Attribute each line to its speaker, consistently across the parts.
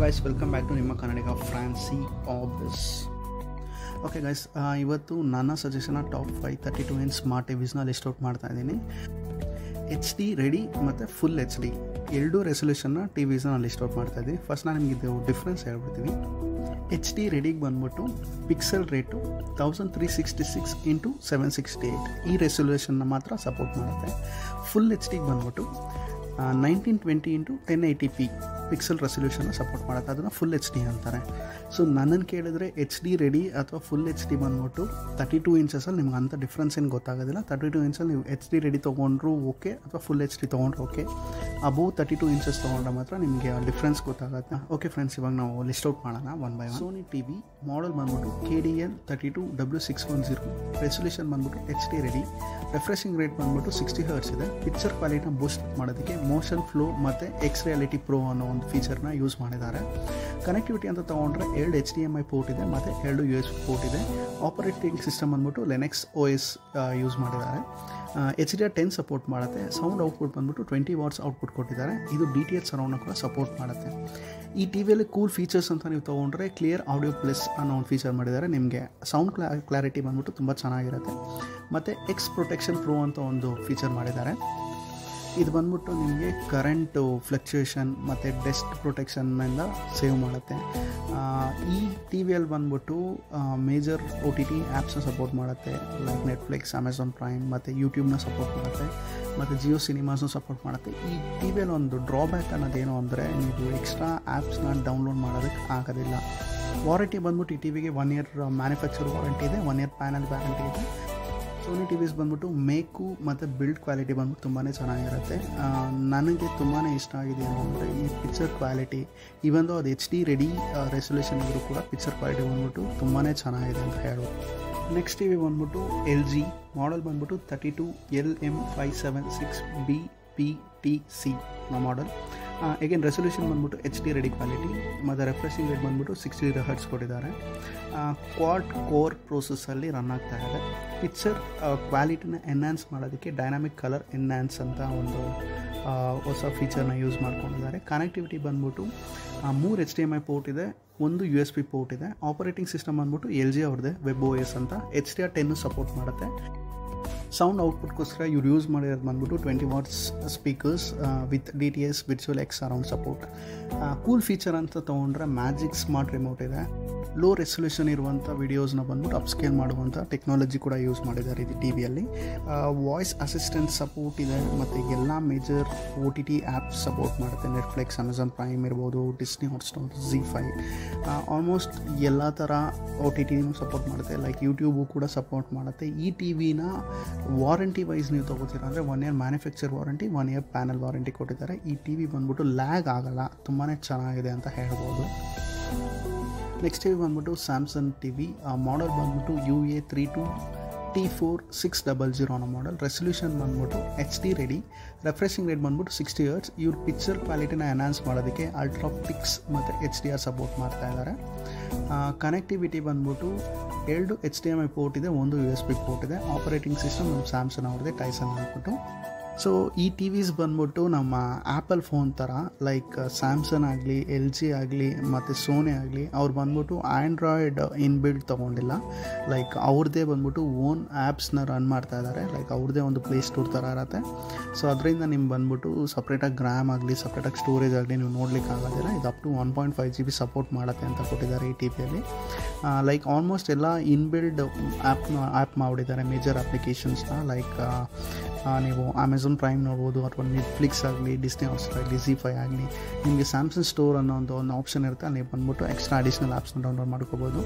Speaker 1: guys welcome back to ನಿಮ್ಮ ಕನ್ನಡಿಗ ಫ್ರಾನ್ಸಿ ಆಬಿಸ್ ಓಕೆ ಗೈಸ್ ಇವತ್ತು ನನ್ನ ಸಜೆಷನ top five thirty two in smart T ವಿಸ್ನ ಲಿಸ್ಟ್ ಔಟ್ ಮಾಡ್ತಾ ಇದ್ದೀನಿ ಎಚ್ ಡಿ ರೆಡಿ ಮತ್ತು ಫುಲ್ ಎಚ್ ಡಿ ಎರಡೂ ರೆಸೊಲ್ಯೂಷನ್ನ ಟಿ ವಿಸ್ನ ನಾನು ಲಿಸ್ಟ್ ಔಟ್ ಮಾಡ್ತಾ ಇದ್ದೀನಿ ಫಸ್ಟ್ ನಾನು ನಿಮಗೆ ಇದು ಡಿಫ್ರೆನ್ಸ್ ಹೇಳ್ಬಿಡ್ತೀನಿ ಎಚ್ ಡಿ ರೆಡಿಗೆ ಬಂದ್ಬಿಟ್ಟು pixel rate thousand three sixty six into seven sixty eight ಈ ರೆಸೊಲ್ಯೂಷನ್ನ ಮಾತ್ರ ಸಪೋರ್ಟ್ ಮಾಡುತ್ತೆ ಫುಲ್ ಎಚ್ ಡಿಗೆ ಬಂದ್ಬಿಟ್ಟು nineteen twenty into ten eighty P pixel ರೆಸೊಲ್ಯೂಷನ್ನ ಸಪೋರ್ಟ್ ಮಾಡುತ್ತೆ ಅದನ್ನು ಫುಲ್ ಎಚ್ ಡಿ ಅಂತಾರೆ ಸೊ ನನ್ನನ್ನು ಕೇಳಿದ್ರೆ ಎಚ್ ಡಿ ರೆಡಿ ಅಥವಾ ಫುಲ್ ಎಚ್ ಡಿ ಬಂದ್ಬಿಟ್ಟು ತರ್ಟಿ ಟೂ ಇಂಚಸಲ್ಲಿ ನಿಮ್ಗೆ ಅಂಥ ಡಿಫ್ರೆನ್ಸ್ ಏನು ಗೊತ್ತಾಗೋದಿಲ್ಲ ತರ್ಟಿ ಟೂ ಇಂಚಲ್ಲಿ ನೀವು ಎಚ್ ಡಿ ರೆಡಿ ತೊಗೊಂಡ್ರು ಓಕೆ ಅಥವಾ ಫುಲ್ ಎಚ್ ಡಿ ತೊಗೊಂಡ್ರು okay above thirty two inches ತೊಗೊಂಡ್ರೆ ಮಾತ್ರ ನಿಮಗೆ ಡಿಫ್ರೆನ್ಸ್ ಗೊತ್ತಾಗುತ್ತೆ ಓಕೆ ಫ್ರೆಂಡ್ಸ್ ಇವಾಗ ನಾವು ಲಿಸ್ಟ್ ಔಟ್ ಮಾಡೋಣ one by one Sony T V model ಬಂದ್ಬಿಟ್ಟು K D L thirty two W six one zero resolution ಬಂದ್ಬಿಟ್ಟು H D ready refreshing rate ಬಂದ್ಬಿಟ್ಟು ಸಿಕ್ಸ್ಟಿ ಹರ್ಟ್ಸ್ ಇದೆ ಪಿಕ್ಚರ್ ಕ್ವಾಲಿಟಿನ ಬೂಸ್ಟ್ ಮಾಡೋದಕ್ಕೆ ಮೋಷನ್ ಫ್ಲೋ ಮತ್ತು ಎಕ್ಸ್ ರಿಯಾಲಿಟಿ ಪ್ರೋ ಅನ್ನೋ ಒಂದು ಫೀಚರ್ನ ಯೂಸ್ ಮಾಡಿದ್ದಾರೆ ಕನೆಕ್ಟಿವಿಟಿ ಅಂತ ತೊಗೊಂಡ್ರೆ ಎರಡು H D M I port ಇದೆ ಮತ್ತು ಎರಡು ಯು ಎಸ್ ಪೋರ್ಟ್ ಇದೆ ಆಪರೇಟಿಂಗ್ ಸಿಸ್ಟಮ್ ಬಂದ್ಬಿಟ್ಟು ಲೆನೆಕ್ಸ್ ಓ ಎಸ್ ಯೂಸ್ ಮಾಡಿದ್ದಾರೆ H D R ten support ಮಾಡುತ್ತೆ ಸೌಂಡ್ ಔಟ್ಪುಟ್ ಬಂದ್ಬಿಟ್ಟು ಟ್ವೆಂಟಿ ವಾಟ್ಸ್ ಔಟ್ಪುಟ್ ಕೊಟ್ಟಿದ್ದಾರೆ ಇದು ಡಿ ಟಿ ಎಚ್ ಸರೌಂಡ್ನ ಕೂಡ ಸಪೋರ್ಟ್ ಮಾಡುತ್ತೆ ಈ ಟಿ ವಿಯಲ್ಲಿ ಕೂಲ್ ಫೀಚರ್ಸ್ ಅಂತ ನೀವು ತೊಗೊಂಡ್ರೆ ಕ್ಲಿಯರ್ ಆಡಿಯೋ ಪ್ಲಸ್ ಅನ್ನೋ ಒಂದು ಫೀಚರ್ ಮಾಡಿದ್ದಾರೆ ನಿಮಗೆ ಸೌಂಡ್ ಕ್ಲಾ ಕ್ಲಾರಿಟಿ ಬಂದ್ಬಿಟ್ಟು ತುಂಬ ಚೆನ್ನಾಗಿರುತ್ತೆ ಮತ್ತು ಎಕ್ಸ್ ಪ್ರೊಟೆಕ್ಷನ್ ಪ್ರೋ ಅಂತ ಒಂದು ಫೀಚರ್ ಮಾಡಿದ್ದಾರೆ ಇದು ಬಂದ್ಬಿಟ್ಟು ನಿಮಗೆ ಕರೆಂಟು ಫ್ಲಕ್ಚುಯೇಷನ್ ಮತ್ತು ಡೆಸ್ಟ್ ಪ್ರೊಟೆಕ್ಷನ್ನಿಂದ ಸೇವ್ ಮಾಡುತ್ತೆ ಈ ಟಿ ವಿಯಲ್ಲಿ ಬಂದ್ಬಿಟ್ಟು ಮೇಜರ್ ಒ ಟಿ ಟಿ ಆ್ಯಪ್ಸ್ನ ಸಪೋರ್ಟ್ ಮಾಡುತ್ತೆ ಲೈಕ್ ನೆಟ್ಫ್ಲಿಕ್ಸ್ ಅಮೆಝಾನ್ ಪ್ರೈಮ್ ಮತ್ತು ಯೂಟ್ಯೂಬ್ನ ಸಪೋರ್ಟ್ ಮಾಡುತ್ತೆ ಮತ್ತು ಜಿಯೋ ಸಿನಿಮಾಸ್ನು ಸಪೋರ್ಟ್ ಮಾಡುತ್ತೆ ಈ ಟಿ ವಿಯಲ್ಲಿ ಒಂದು ಡ್ರಾಬ್ಯಾಕ್ ಅನ್ನೋದೇನು ಅಂದರೆ ನೀವು ಎಕ್ಸ್ಟ್ರಾ ಆ್ಯಪ್ಸ್ನ ಡೌನ್ಲೋಡ್ ಮಾಡೋದಕ್ಕೆ ಆಗೋದಿಲ್ಲ ವಾರಂಟಿ ಬಂದ್ಬಿಟ್ಟು ಈ ಟಿ ವಿಗೆ ಒನ್ ಇಯರ್ ಮ್ಯಾನುಫ್ಯಾಕ್ಚರ್ ವಾರಂಟಿ ಇದೆ ಒನ್ ಇಯರ್ ಪ್ಯಾನಲ್ ವ್ಯಾರಂಟಿ ಇದೆ ಸೋನಿ ಟಿ ವಿಸ್ ಬಂದ್ಬಿಟ್ಟು ಮೇಕು ಮತ್ತು ಬಿಲ್ಡ್ ಕ್ವಾಲಿಟಿ ಬಂದ್ಬಿಟ್ಟು ತುಂಬಾ ಚೆನ್ನಾಗಿರುತ್ತೆ ನನಗೆ ತುಂಬಾ ಇಷ್ಟ ಆಗಿದೆ ಅಂದರೆ ಈ ಪಿಕ್ಚರ್ ಕ್ವಾಲಿಟಿ ಇವನ್ ಅದು ಎಚ್ ಡಿ ರೆಡಿ ರೆಸೊಲ್ಯೂಷನ್ ಇದ್ದರೂ ಕೂಡ ಪಿಕ್ಚರ್ ಕ್ವಾಲಿಟಿ ಬಂದ್ಬಿಟ್ಟು ತುಂಬಾ ಚೆನ್ನಾಗಿದೆ ಅಂತ ಹೇಳ್ಬೋದು ನೆಕ್ಸ್ಟ್ ಟಿ ವಿ ಬಂದ್ಬಿಟ್ಟು ಎಲ್ ಜಿ ಮಾಡಲ್ ಬಂದ್ಬಿಟ್ಟು thirty two L M five seven six B P T C model again resolution ಬಂದ್ಬಿಟ್ಟು ಎಚ್ ಡಿ ರೆಡಿ ಕ್ವಾಲಿಟಿ ಮತ್ತು ರೆಫ್ರೆಶಿಂಗ್ ರೇಟ್ ಬಂದ್ಬಿಟ್ಟು ಸಿಕ್ಸ್ಟಿ ಹರ್ಟ್ಸ್ ಕೊಟ್ಟಿದ್ದಾರೆ ಕ್ವಾಡ್ ಕೋರ್ ಪ್ರೋಸೆಸ್ಸಲ್ಲಿ ರನ್ ಆಗ್ತಾ ಇದೆ picture ಕ್ವಾಲಿಟಿನ ಎನ್ಹ್ಯಾನ್ಸ್ ಮಾಡೋದಕ್ಕೆ ಡೈನಾಮಿಕ್ ಕಲರ್ ಎನ್ಹ್ಯಾನ್ಸ್ ಅಂತ ಒಂದು ಹೊಸ ಫೀಚರ್ನ ಯೂಸ್ ಮಾಡ್ಕೊಂಡಿದ್ದಾರೆ ಕನೆಕ್ಟಿವಿಟಿ ಬಂದ್ಬಿಟ್ಟು ಮೂರು H D M I port ಇದೆ ಒಂದು ಯು ಎಸ್ ಪಿ ಪೋರ್ಟ್ ಇದೆ ಆಪರೇಟಿಂಗ್ ಸಿಸ್ಟಮ್ ಬಂದ್ಬಿಟ್ಟು ಎಲ್ ಜಿ ಅವ್ರದ್ದೇ ವೆಬ್ ಓ ಎಸ್ ಅಂತ ಎಚ್ ಡಿ ಆರ್ ಟೆನ್ನು ಸಪೋರ್ಟ್ ಮಾಡುತ್ತೆ ಸೌಂಡ್ ಔಟ್ಪುಟ್ಗೋಸ್ಕರ ಇವ್ರು ಯೂಸ್ ಮಾಡಿರೋದು ಬಂದ್ಬಿಟ್ಟು twenty watts speakers with D T S virtual X around support cool feature ಅಂತ ತೊಗೊಂಡ್ರೆ ಮ್ಯಾಜಿಕ್ ಸ್ಮಾರ್ಟ್ ರಿಮೋಟ್ ಇದೆ ಲೋ ರೆಸೊಲ್ಯೂಷನ್ ಇರುವಂಥ ವಿಡಿಯೋಸ್ನ ಬಂದ್ಬಿಟ್ಟು ಅಪ್ಸ್ಕೇಲ್ ಮಾಡುವಂಥ ಟೆಕ್ನಾಲಜಿ ಕೂಡ ಯೂಸ್ ಮಾಡಿದ್ದಾರೆ ಇದು ಟಿ ವಿಯಲ್ಲಿ ವಾಯ್ಸ್ ಅಸಿಸ್ಟೆಂಟ್ ಸಪೋರ್ಟ್ ಇದೆ ಮತ್ತು ಎಲ್ಲ major O T T apps support ಮಾಡುತ್ತೆ ನೆಟ್ಫ್ಲಿಕ್ಸ್ ಅಮೆಝಾನ್ ಪ್ರೈಮ್ ಇರ್ಬೋದು Disney Hotstar Zee five almost ಎಲ್ಲ ಥರ ಓ ಟಿ ಟಿನೂ ಸಪೋರ್ಟ್ ಮಾಡುತ್ತೆ ಲೈಕ್ ಯೂಟ್ಯೂಬು ಕೂಡ ಸಪೋರ್ಟ್ ಮಾಡುತ್ತೆ ಈ ಟಿ ವಿನ ವಾರಂಟಿ ವೈಸ್ ನೀವು ತೊಗೋತೀರ ಅಂದರೆ one year manufacture warranty one year panel warranty ಕೊಟ್ಟಿದ್ದಾರೆ ಈ ಟಿ ವಿ ಬಂದ್ಬಿಟ್ಟು ಲ್ಯಾಗ್ ಆಗಲ್ಲ ತುಂಬಾ ಚೆನ್ನಾಗಿದೆ ಅಂತ ಹೇಳ್ಬೋದು ನೆಕ್ಸ್ಟ್ ಟಿ ವಿ ಬಂದ್ಬಿಟ್ಟು ಸ್ಯಾಮ್ಸಂಗ್ ಟಿ ವಿ ಮಾಡಲ್ ಬಂದ್ಬಿಟ್ಟು U A three two T four six double zero ಅನ್ನೋ ಮಾಡಲ್ ರೆಸೊಲ್ಯೂಷನ್ ಬಂದ್ಬಿಟ್ಟು H D ready refreshing rate ಬಂದ್ಬಿಟ್ಟು ಸಿಕ್ಸ್ಟಿ ಇಯರ್ಸ್ ಇವ್ರ ಪಿಕ್ಚರ್ ಕ್ವಾಲಿಟಿನ ಎನ್ಹಾನ್ಸ್ ಮಾಡೋದಕ್ಕೆ ಅಲ್ಟ್ರಾ ಪಿಕ್ಸ್ ಮತ್ತು ಎಚ್ ಡಿ ಆರ್ ಸಪೋರ್ಟ್ ಮಾಡ್ತಾ ಇದ್ದಾರೆ ಕನೆಕ್ಟಿವಿಟಿ ಬಂದ್ಬಿಟ್ಟು ಎರಡು H D M I port ಇದೆ ಒಂದು ಯು ಎಸ್ ಪಿ ಪೋರ್ಟ್ ಇದೆ ಆಪರೇಟಿಂಗ್ ಸಿಸ್ಟಮ್ ನಮ್ಮ ಸ್ಯಾಮ್ಸಂಗ್ ಅವ್ರದ್ದೇ ಟೈಸನ್ ಅಂದ್ಬಿಟ್ಟು ಸೊ ಈ ಟಿ ವಿಸ್ ಬಂದ್ಬಿಟ್ಟು ನಮ್ಮ ಆ್ಯಪಲ್ ಫೋನ್ ಥರ ಲೈಕ್ ಸ್ಯಾಮ್ಸಂಗ್ ಆಗಲಿ ಎಲ್ ಜಿ ಆಗಲಿ ಮತ್ತು ಸೋನಿ ಆಗಲಿ ಅವ್ರು ಬಂದ್ಬಿಟ್ಟು ಆ್ಯಂಡ್ರಾಯ್ಡ್ ಇನ್ಬಿಲ್ಡ್ ತೊಗೊಂಡಿಲ್ಲ ಲೈಕ್ ಅವ್ರದ್ದೇ ಬಂದ್ಬಿಟ್ಟು ಓನ್ ಆ್ಯಪ್ಸ್ನ ರನ್ ಮಾಡ್ತಾ ಇದ್ದಾರೆ ಲೈಕ್ ಅವ್ರದ್ದೇ ಒಂದು ಪ್ಲೇ ಸ್ಟೋರ್ ಥರ ಇರುತ್ತೆ ಸೊ ಅದರಿಂದ ನಿಮ್ಗೆ ಬಂದ್ಬಿಟ್ಟು ಸಪ್ರೇಟಾಗಿ ಗ್ರಾಮ್ ಆಗಲಿ ಸಪ್ರೇಟಾಗಿ ಸ್ಟೋರೇಜ್ ಆಗಲಿ ನೀವು ನೋಡ್ಲಿಕ್ಕೆ ಆಗೋದಿಲ್ಲ ಇದು up to one point five G B support ಮಾಡುತ್ತೆ ಅಂತ ಕೊಟ್ಟಿದ್ದಾರೆ ಈ ಟಿ ವಿಯಲ್ಲಿ ಲೈಕ್ ಆಲ್ಮೋಸ್ಟ್ ಎಲ್ಲ ಇನ್ಬಿಲ್ಡ್ ಆ್ಯಪ್ನ ಆ್ಯಪ್ ಮಾಡಿದ್ದಾರೆ ಮೇಜರ್ ಅಪ್ಲಿಕೇಶನ್ಸ್ನ ಲೈಕ್ ನೀವು ಅಮೆಝಾನ್ ಪ್ರೈಮ್ ನೋಡ್ಬೋದು ಅಥವಾ ನೆಟ್ಫ್ಲಿಕ್ಸ್ ಆಗಲಿ ಡಿಸ್ನಿ ಹಾಟ್ಸ್ಟಾರ್ ಆಗಲಿ ಜಿ ಫೈ ಆಗಲಿ ನಿಮಗೆ ಸ್ಯಾಮ್ಸಂಗ್ ಸ್ಟೋರ್ ಅನ್ನೋ ಒಂದು ಒಂದು ಆಪ್ಷನ್ ಇರುತ್ತೆ ಅಲ್ಲಿ ಬಂದ್ಬಿಟ್ಟು ಎಕ್ಸ್ಟ್ರಾ ಅಡಿಷ್ನಲ್ ಆ್ಯಪ್ಸ್ನ ಡೌನ್ಲೋಡ್ ಮಾಡ್ಕೋಬೋದು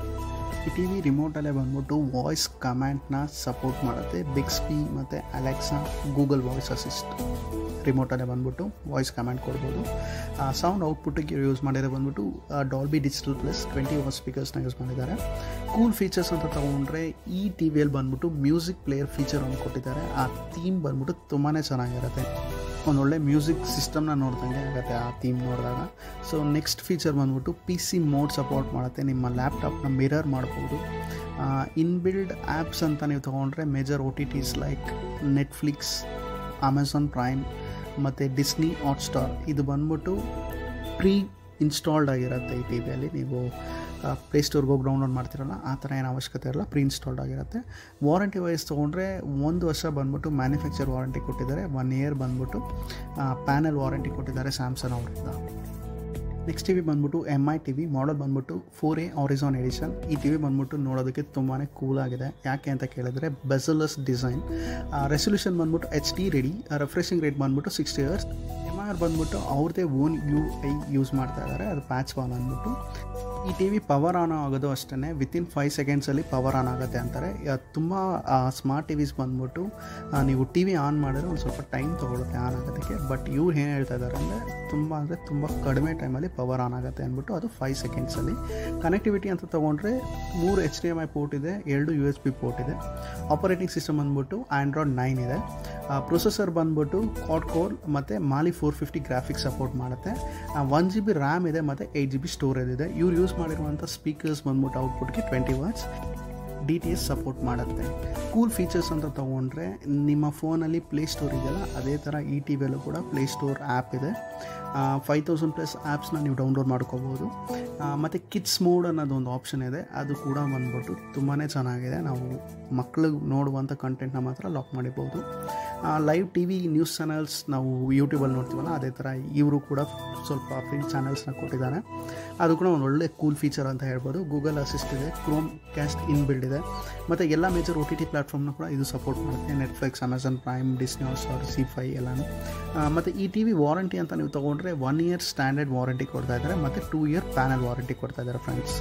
Speaker 1: ಈ ಟಿ ವಿ ರಿಮೋಟಲ್ಲೇ ಬಂದ್ಬಿಟ್ಟು ವಾಯ್ಸ್ ಕಮ್ಯಾಂಡ್ನ ಸಪೋರ್ಟ್ ಮಾಡುತ್ತೆ ಬಿಕ್ಸ್ಪಿ ಮತ್ತು ಅಲೆಕ್ಸಾ ಗೂಗಲ್ ವಾಯ್ಸ್ ಅಸಿಸ್ಟ್ ರಿಮೋಟಲ್ಲೇ ಬಂದ್ಬಿಟ್ಟು ವಾಯ್ಸ್ ಕಮ್ಯಾಂಡ್ ಕೊಡ್ಬೋದು ಸೌಂಡ್ ಔಟ್ಪುಟ್ಟಿಗೆ ಯೂಸ್ ಮಾಡಿರೋ ಬಂದ್ಬಿಟ್ಟು Dolby digital plus twenty watt ಸ್ಪೀಕರ್ಸ್ನ ಯೂಸ್ ಮಾಡಿದ್ದಾರೆ ಕೂಲ್ ಫೀಚರ್ಸ್ ಅಂತ ತೊಗೊಂಡ್ರೆ ಈ ಟಿ ವಿಯಲ್ಲಿ ಬಂದ್ಬಿಟ್ಟು ಮ್ಯೂಸಿಕ್ ಪ್ಲೇಯರ್ ಫೀಚರ್ ಒಂದು ಕೊಟ್ಟಿದ್ದಾರೆ ಆ ಥೀಮ್ ಬಂದ್ಬಿಟ್ಟು ತುಂಬಾ ಚೆನ್ನಾಗಿರುತ್ತೆ ಒಂದೊಳ್ಳೆ ಮ್ಯೂಸಿಕ್ ಸಿಸ್ಟಮ್ನ ನೋಡ್ದಂಗೆ ಆಗುತ್ತೆ ಆ ಥೀಮ್ ನೋಡಿದಾಗ ಸೊ ನೆಕ್ಸ್ಟ್ ಫೀಚರ್ ಬಂದ್ಬಿಟ್ಟು ಪಿ ಸಿ ಮೋಡ್ ಸಪೋರ್ಟ್ ಮಾಡುತ್ತೆ ನಿಮ್ಮ ಲ್ಯಾಪ್ಟಾಪ್ನ ಮಿರರ್ ಮಾಡ್ಬೋದು ಇನ್ಬಿಲ್ಡ್ ಆ್ಯಪ್ಸ್ ಅಂತ ನೀವು ತೊಗೊಂಡ್ರೆ major O T Ts like Netflix Amazon Prime ಮತ್ತು ಡಿಸ್ನಿ ಹಾಟ್ಸ್ಟಾರ್ ಇದು ಬಂದ್ಬಿಟ್ಟು ಪ್ರೀ ಇನ್ಸ್ಟಾಲ್ಡ್ ಆಗಿರುತ್ತೆ ಈ ಟಿ ವಿಯಲ್ಲಿ ನೀವು ಪ್ಲೇಸ್ಟೋರ್ಗೆ ಹೋಗಿ ಡೌನ್ಲೋಡ್ ಮಾಡ್ತಿರಲ್ಲ ಆ ಥರ ಏನು ಅವಶ್ಯಕತೆ ಇರಲ್ಲ ಪ್ರೀ ಇನ್ಸ್ಟಾಲ್ಡ್ ಆಗಿರುತ್ತೆ ವಾರಂಟಿ ವೈಸ್ ತೊಗೊಂಡ್ರೆ ಒಂದು ವರ್ಷ ಬಂದ್ಬಿಟ್ಟು ಮ್ಯಾನುಫ್ಯಾಕ್ಚರ್ ವಾರಂಟಿ ಕೊಟ್ಟಿದ್ದಾರೆ ಒನ್ ಇಯರ್ ಬಂದ್ಬಿಟ್ಟು ಪ್ಯಾನಲ್ ವಾರಂಟಿ ಕೊಟ್ಟಿದ್ದಾರೆ ಸ್ಯಾಮ್ಸಂಗ್ ಅವ್ರಿಂದ ನೆಕ್ಸ್ಟ್ ಟಿ ವಿ ಬಂದ್ಬಿಟ್ಟು M I T V model ಬಂದ್ಬಿಟ್ಟು ಫೋರ್ ಎ ಆರಿಸಾನ್ ಎಡಿಷನ್ ಈ ಟಿ ವಿ ಬಂದ್ಬಿಟ್ಟು ನೋಡೋದಕ್ಕೆ ತುಂಬಾ ಕೂಲ್ ಆಗಿದೆ ಯಾಕೆ ಅಂತ ಕೇಳಿದ್ರೆ ಬೆಸಲಸ್ ಡಿಸೈನ್ ರೆಸೊಲ್ಯೂಷನ್ ಬಂದ್ಬಿಟ್ಟು H D ready refreshing rate ಬಂದ್ಬಿಟ್ಟು ಸಿಕ್ಸ್ಟಿ ಇಯರ್ಸ್ ಎಮ್ ಆರ್ ಬಂದ್ಬಿಟ್ಟು ಅವ್ರದ್ದೇ ಓನ್ ಯು ಐ ಯೂಸ್ ಮಾಡ್ತಾ ಇದ್ದಾರೆ ಅದು ಪ್ಯಾಚ್ ವಾಲ್ ಅಂದ್ಬಿಟ್ಟು ಈ ಟಿ ವಿ ಪವರ್ ಆನ್ ಆಗೋದು ಅಷ್ಟೇ ವಿತಿನ್ ಫೈವ್ ಸೆಕೆಂಡ್ಸಲ್ಲಿ ಪವರ್ ಆನ್ ಆಗುತ್ತೆ ಅಂತಾರೆ ತುಂಬ ಸ್ಮಾರ್ಟ್ ಟಿ ವಿಸ್ ಬಂದ್ಬಿಟ್ಟು ಆ, ನೀವು ಟಿ ವಿ ಆನ್ ಮಾಡಿದ್ರೆ ಒಂದು ಸ್ವಲ್ಪ ಟೈಮ್ ತೊಗೊಳುತ್ತೆ ಆನ್ ಆಗೋದಕ್ಕೆ ಬಟ್ ಇವ್ರು ಏನು ಹೇಳ್ತಾ ಇದ್ದಾರೆ ಅಂದರೆ ತುಂಬ ಅಂದರೆ ತುಂಬ ಕಡಿಮೆ ಟೈಮಲ್ಲಿ ಪವರ್ ಆನ್ ಆಗುತ್ತೆ ಅಂದ್ಬಿಟ್ಟು ಅದು ಫೈವ್ ಸೆಕೆಂಡ್ಸಲ್ಲಿ ಕನೆಕ್ಟಿವಿಟಿ ಅಂತ ತೊಗೊಂಡ್ರೆ ಮೂರು H D M I port ಇದೆ ಎರಡು ಯು ಎಸ್ ಬಿ ಪೋರ್ಟ್ ಇದೆ ಆಪರೇಟಿಂಗ್ ಸಿಸ್ಟಮ್ ಬಂದ್ಬಿಟ್ಟು ಆ್ಯಂಡ್ರಾಯ್ಡ್ ನೈನ್ ಇದೆ ಪ್ರೊಸೆಸರ್ ಬಂದ್ಬಿಟ್ಟು ಕಾಡ್ ಕೋರ್ ಮತ್ತು Mali four fifty graphics support ಮಾಡುತ್ತೆ ಒನ್ ಜಿ ಬಿ ರ್ಯಾಮ್ ಇದೆ ಮತ್ತು ಏಯ್ಟ್ ಜಿ ಬಿ ಸ್ಟೋರೇಜ್ ಇದೆ ಇವ್ರು ಯೂಸ್ ಮಾಡಿರುವಂಥ ಸ್ಪೀಕರ್ಸ್ ಬಂದ್ಬಿಟ್ಟು ಔಟ್ಪುಟ್ಗೆ twenty watts D T S support ಮಾಡುತ್ತೆ ಕೂಲ್ ಫೀಚರ್ಸ್ ಅಂತ ತೊಗೊಂಡ್ರೆ ನಿಮ್ಮ ಫೋನಲ್ಲಿ ಪ್ಲೇ ಸ್ಟೋರ್ ಇದೆಯಲ್ಲ ಅದೇ ಥರ ಈ ಟಿ ವಿಯಲ್ಲೂ ಕೂಡ ಪ್ಲೇ ಸ್ಟೋರ್ ಆ್ಯಪ್ ಇದೆ ಫೈವ್ ತೌಸಂಡ್ ಪ್ಲಸ್ ಆ್ಯಪ್ಸ್ನ ನೀವು ಡೌನ್ಲೋಡ್ ಮಾಡ್ಕೋಬೋದು ಮತ್ತು ಕಿಡ್ಸ್ ಮೋಡ್ ಅನ್ನೋದು ಒಂದು ಆಪ್ಷನ್ ಇದೆ ಅದು ಕೂಡ ಬಂದ್ಬಿಟ್ಟು ತುಂಬಾ ಚೆನ್ನಾಗಿದೆ ನಾವು ಮಕ್ಕಳಿಗೆ ನೋಡುವಂಥ ಕಂಟೆಂಟ್ನ ಮಾತ್ರ ಲಾಕ್ ಮಾಡಿಬೋದು live T V news channels ನಾವು ಯೂಟ್ಯೂಬಲ್ಲಿ ನೋಡ್ತೀವಲ್ಲ ಅದೇ ಥರ ಇವರು ಕೂಡ ಸ್ವಲ್ಪ ಫ್ರೀ ಚಾನಲ್ಸ್ನ ಕೊಟ್ಟಿದ್ದಾರೆ ಅದು ಕೂಡ ಒಂದು ಒಳ್ಳೆ ಕೂಲ್ ಫೀಚರ್ ಅಂತ ಹೇಳ್ಬೋದು ಗೂಗಲ್ ಅಸಿಸ್ಟ್ ಇದೆ ಕ್ರೋಮ್ ಕ್ಯಾಸ್ಟ್ ಇನ್ ಬಿಲ್ಡ್ ಇದೆ ಮತ್ತು ಎಲ್ಲ ಮೇಜರ್ ಒ ಟಿ ಟಿ ಪ್ಲಾಟ್ಫಾರ್ಮ್ನ ಕೂಡ ಇದು ಸಪೋರ್ಟ್ ಮಾಡುತ್ತೆ Netflix Amazon Prime Disney Hotstar Zee five ಎಲ್ಲನೂ ಮತ್ತು ಈ ಟಿ ವಿ ವಾರಂಟಿ ಅಂತ ನೀವು ತೊಗೊಂಡ್ರೆ ಒನ್ ಇಯರ್ ಸ್ಟ್ಯಾಂಡರ್ಡ್ ವಾರಂಟಿ ಕೊಡ್ತಾ ಇದ್ದಾರೆ ಮತ್ತು ಟೂ ಇಯರ್ ಪ್ಯಾನಲ್ ವಾರಂಟಿ ಕೊಡ್ತಾ ಇದ್ದಾರೆ ಫ್ರೆಂಡ್ಸ್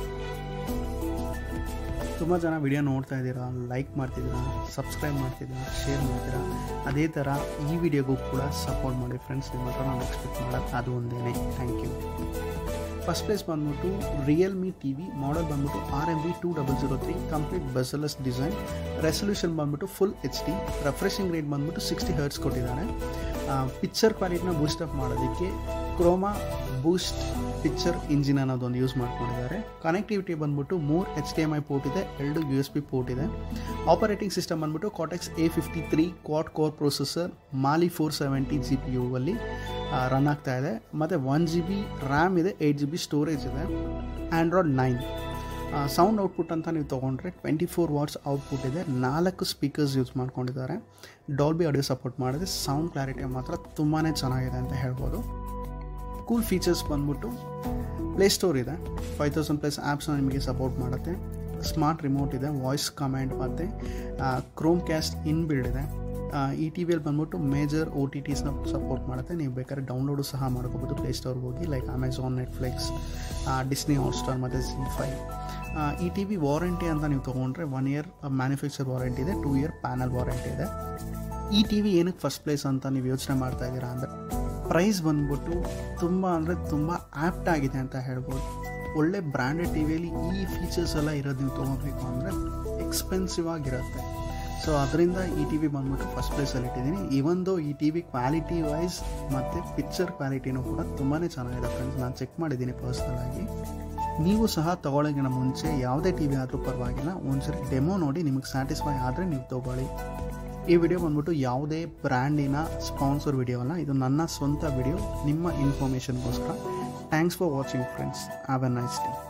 Speaker 1: ತುಂಬ ಜನ ವಿಡಿಯೋ ನೋಡ್ತಾ ಇದ್ದೀರಾ ಲೈಕ್ ಮಾಡ್ತಿದ್ದೀರಾ ಸಬ್ಸ್ಕ್ರೈಬ್ ಮಾಡ್ತಿದ್ದೀರಾ ಶೇರ್ ಮಾಡ್ತೀರಾ ಅದೇ ಥರ ಈ ವಿಡಿಯೋಗೂ ಕೂಡ ಸಪೋರ್ಟ್ ಮಾಡಿ ಫ್ರೆಂಡ್ಸ್ ನಿಮ್ಮ ಹತ್ರ ನಾನು ಎಕ್ಸ್ಪೆಕ್ಟ್ ಮಾಡೋದು ಅದು ಒಂದೇ ಥ್ಯಾಂಕ್ ಯು ಫಸ್ಟ್ ಪ್ಲೇಸ್ ಬಂದ್ಬಿಟ್ಟು ರಿಯಲ್ಮಿ ಟಿ ವಿ ಮಾಡಲ್ ಬಂದ್ಬಿಟ್ಟು R M B two double zero three complete bezelless design resolution ಬಂದ್ಬಿಟ್ಟು full H D refreshing rate ಬಂದ್ಬಿಟ್ಟು ಸಿಕ್ಸ್ಟಿ ಹರ್ಟ್ಸ್ ಕೊಟ್ಟಿದ್ದಾನೆ ಪಿಕ್ಚರ್ ಕ್ವಾಲಿಟಿನ ಬೂಸ್ಟ್ ಅಪ್ ಮಾಡೋದಕ್ಕೆ ಕ್ರೋಮಾ ಬೂಸ್ಟ್ ಪಿಕ್ಚರ್ ಇಂಜಿನ್ ಅನ್ನೋದೊಂದು use ಮಾಡ್ಕೊಂಡಿದ್ದಾರೆ connectivity ಬಂದ್ಬಿಟ್ಟು ಮೂರು H D M I port ಇದೆ ಎರಡು ಯು ಎಸ್ ಪಿ ಪೋರ್ಟ್ ಇದೆ ಆಪರೇಟಿಂಗ್ ಸಿಸ್ಟಮ್ ಬಂದ್ಬಿಟ್ಟು Cortex A fifty three Quad core processor Mali four seventy G P U ಅಲ್ಲಿ ರನ್ ಆಗ್ತಾ ಇದೆ ಮತ್ತು ಒನ್ ಜಿ ಬಿ ರ್ಯಾಮ್ ಇದೆ ಏಯ್ಟ್ ಜಿ ಬಿ ಸ್ಟೋರೇಜ್ ಇದೆ ಆ್ಯಂಡ್ರಾಯ್ಡ್ ನೈನ್ ಸೌಂಡ್ ಔಟ್ಪುಟ್ ಅಂತ ನೀವು ತೊಗೊಂಡ್ರೆ ಟ್ವೆಂಟಿ ಫೋರ್ ವಾಟ್ಸ್ ಔಟ್ಪುಟ್ ಇದೆ ನಾಲ್ಕು ಸ್ಪೀಕರ್ಸ್ ಯೂಸ್ ಮಾಡ್ಕೊಂಡಿದ್ದಾರೆ ಡಾಲ್ಬಿ ಆಡಿಯೋ ಸಪೋರ್ಟ್ ಮಾಡಿದ್ರೆ ಸೌಂಡ್ ಕ್ಲಾರಿಟಿ ಮಾತ್ರ ತುಂಬಾ ಚೆನ್ನಾಗಿದೆ ಅಂತ ಹೇಳ್ಬೋದು ಕೂಲ್ ಫೀಚರ್ಸ್ ಬಂದ್ಬಿಟ್ಟು ಪ್ಲೇಸ್ಟೋರ್ ಇದೆ ಫೈವ್ ತೌಸಂಡ್ ಪ್ಲಸ್ ಆ್ಯಪ್ಸ್ನ ನಿಮಗೆ ಸಪೋರ್ಟ್ ಮಾಡುತ್ತೆ ಸ್ಮಾರ್ಟ್ ರಿಮೋಟ್ ಇದೆ ವಾಯ್ಸ್ ಕಮೆಂಟ್ ಮತ್ತು ಕ್ರೋಮ್ ಕ್ಯಾಸ್ಟ್ ಇನ್ ಬಿಲ್ಡ್ ಇದೆ ಈ ಟಿ ವಿಯಲ್ಲಿ ಬಂದ್ಬಿಟ್ಟು ಮೇಜರ್ ಒ ಟಿ ಟೀಸ್ನ ಸಪೋರ್ಟ್ ಮಾಡುತ್ತೆ ನೀವು ಬೇಕಾದ್ರೆ ಡೌನ್ಲೋಡು ಸಹ ಮಾಡ್ಕೋಬೋದು ಪ್ಲೇಸ್ಟೋರ್ಗೆ ಹೋಗಿ like Amazon Netflix Disney Hotstar ಮತ್ತು ಸಿ ಫೈ ಈ ಟಿ ವಿ ವಾರಂಟಿ ಅಂತ ನೀವು ತೊಗೊಂಡ್ರೆ ಒನ್ ಇಯರ್ ಮ್ಯಾನುಫ್ಯಾಕ್ಚರ್ ವಾರಂಟಿ ಇದೆ ಟೂ ಇಯರ್ ಪ್ಯಾನಲ್ ವಾರಂಟಿ ಇದೆ ಈ ಟಿ ವಿ ಏನಕ್ಕೆ ಫಸ್ಟ್ ಪ್ಲೇಸ್ ಅಂತ ನೀವು ಯೋಚನೆ ಮಾಡ್ತಾ ಇದ್ದೀರಾ ಅಂದರೆ ಪ್ರೈಸ್ ಬಂದ್ಬಿಟ್ಟು ತುಂಬ ಅಂದರೆ ತುಂಬ ಆ್ಯಪ್ಟ್ ಆಗಿದೆ ಅಂತ ಹೇಳ್ಬೋದು ಒಳ್ಳೆ ಬ್ರ್ಯಾಂಡೆಡ್ ಟಿ ವಿಯಲ್ಲಿ ಈ ಫೀಚರ್ಸ್ ಎಲ್ಲ ಇರೋದು ನೀವು ತೊಗೋಬೇಕು ಅಂದರೆ ಎಕ್ಸ್ಪೆನ್ಸಿವ್ ಆಗಿರುತ್ತೆ ಸೊ ಅದರಿಂದ ಈ ಟಿ ವಿ ಬಂದ್ಬಿಟ್ಟು ಫಸ್ಟ್ ಪ್ಲೇಸಲ್ಲಿ ಇಟ್ಟಿದ್ದೀನಿ ಇವೊಂದು ಈ ಟಿ ವಿ ಕ್ವಾಲಿಟಿ ವೈಸ್ ಮತ್ತು ಪಿಕ್ಚರ್ ಕ್ವಾಲಿಟಿನೂ ಕೂಡ ತುಂಬಾ ಚೆನ್ನಾಗಿದೆ ಫ್ರೆಂಡ್ಸ್ ನಾನು ಚೆಕ್ ಮಾಡಿದ್ದೀನಿ ಪರ್ಸ್ನಲಾಗಿ ನೀವು ಸಹ ತಗೊಳ್ಳೋಕ್ಕಿಂತ ಮುಂಚೆ ಯಾವುದೇ ಟಿ ವಿ ಆದರೂ ಪರವಾಗಿಲ್ಲ ಒಂದ್ಸರಿ ಡೆಮೋ ನೋಡಿ ನಿಮಗೆ ಸ್ಯಾಟಿಸ್ಫೈ ಆದರೆ ನೀವು ತೊಗೊಳ್ಳಿ ಈ ವಿಡಿಯೋ ಬಂದ್ಬಿಟ್ಟು ಯಾವುದೇ ಬ್ರ್ಯಾಂಡಿನ ಸ್ಪಾನ್ಸರ್ ವಿಡಿಯೋ ಅಲ್ಲ ಇದು ನನ್ನ ಸ್ವಂತ ವಿಡಿಯೋ ನಿಮ್ಮ ಇನ್ಫಾರ್ಮೇಷನ್ಗೋಸ್ಕರ thanks for watching friends have a nice day